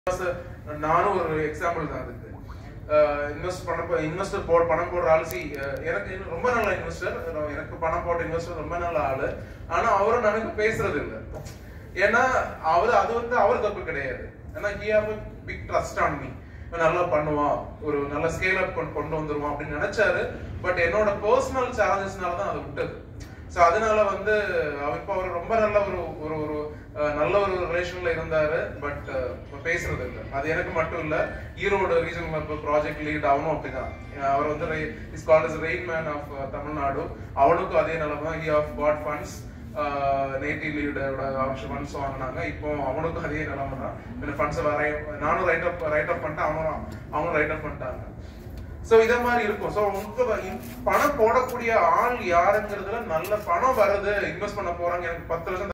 நானும் ஒரு எக்ஸாம்பிள் தான் அதுக்கு இன்வெஸ்ட் பண்ண இன்வெஸ்டர் போட பணம் போடுற ஆளு see, அஹ் எனக்கு இன்னும் ரொம்ப நல்ல இன்வெஸ்டர் எனக்கு பணம் போட்ட இன்வெஸ்டர் ரொம்ப நல்ல ஆளு ஆனா அவரும் எனக்கு பேசுறது இல்ல ஏன்னா அவர் அது வந்து அவர் தப்பு கிடையாது ஏன்னா he have big trust on me நல்லா பண்ணுவான் ஒரு நல்ல ஸ்கேல் அப் கொண்டு வந்துருவான் அப்படின்னு நினைச்சாரு பட் என்னோட பர்சனல் சேலஞ்சஸ்னால தான் அதை விட்டது ஸோ அதனால வந்து அவர் இப்போ அவர் ரொம்ப நல்ல ஒரு ஒரு ஒரு அஹ், நல்ல ஒரு ரிலேஷன்ல இருந்தாரு பட் பேசுறது இல்லை அது எனக்கு மட்டும் இல்ல ஈரோடு ரீஜனல் இப்போ ப்ராஜெக்ட் லீட் அவனும் அப்படிதான் அஹ் அவர் வந்து is called is rain man of Tamil Nadu அவனுக்கும் அதே நிலைமை தான் he of got funds native லீடோட ஃபண்ட்ஸ் வாங்கினாங்க இப்போ அவனுக்கும் அதே நிலைமை தான் ஃபண்ட்ஸ் வர நானும் ரைட் அப் ரைட் அப் பண்ணிட்டேன் அவனும் அவனும் ரைட் அப் பண்ணிட்டாங்க சோ இத மாதிரி இருக்கும் சோ உங்க பணம் போடக்கூடிய ஆள் யாருங்கிறதுல நல்ல பணம் வருது இன்வெஸ்ட் பண்ண போறாங்க எனக்கு பத்து லட்சம்